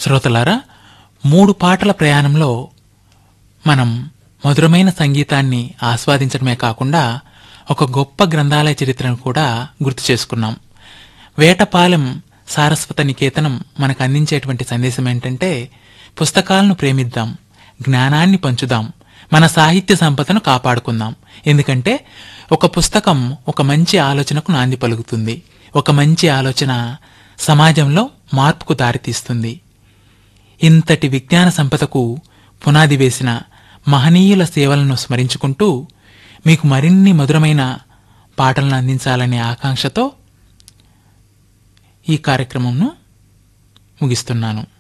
శ్రోతలారా మూడు పాటల ప్రయాణంలో మనం మధురమైన సంగీతాన్ని ఆస్వాదించడమే కాకుండా ఒక గొప్ప గ్రంథాలయ చరిత్రను కూడా గుర్తు చేసుకున్నాం వేటపాలెం సారస్వత నికేతనం మనకు అందించేటువంటి సందేశం ఏంటంటే పుస్తకాలను ప్రేమిద్దాం జ్ఞానాన్ని పంచుదాం మన సాహిత్య సంపదను కాపాడుకుందాం ఎందుకంటే ఒక పుస్తకం ఒక మంచి ఆలోచనకు నాంది పలుకుతుంది ఒక మంచి ఆలోచన సమాజంలో మార్పుకు దారితీస్తుంది ఇంతటి విజ్ఞాన సంపదకు పునాది వేసిన మహనీయుల సేవలను స్మరించుకుంటూ మీకు మరిన్ని మధురమైన పాటలను అందించాలనే ఆకాంక్షతో ఈ కార్యక్రమంను ముగిస్తున్నాను